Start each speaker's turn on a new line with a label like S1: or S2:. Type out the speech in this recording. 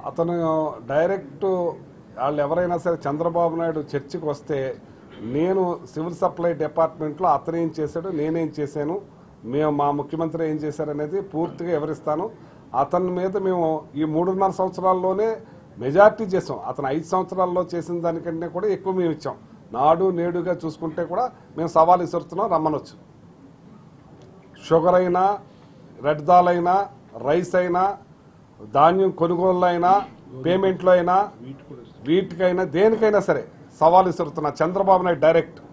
S1: అతను డైరెక్ట్ వాళ్ళు ఎవరైనా సరే చంద్రబాబు నాయుడు చర్చికి వస్తే నేను సివిల్ సప్లై డిపార్ట్మెంట్లో అతను ఏం చేశాడు నేనేం చేశాను మేము మా ముఖ్యమంత్రి ఏం చేశారనేది పూర్తిగా వివరిస్తాను అతని మీద మేము ఈ మూడున్నర సంవత్సరాల్లోనే మెజార్టీ చేసాం అతను ఐదు సంవత్సరాల్లో చేసిన దానికంటే కూడా ఎక్కువ మేము ఇచ్చాం నాడు నేడుగా చూసుకుంటే కూడా మేము సవాల్ ఇసురుతున్నాం రమ్మనొచ్చు షుగర్ అయినా రెడ్ దాల్ అయినా రైస్ అయినా ధాన్యం కొనుగోలు అయినా పేమెంట్లో అయినా వీటికైనా దేనికైనా సరే సవాల్ ఇస్తున్నా చంద్రబాబు నాయుడు డైరెక్ట్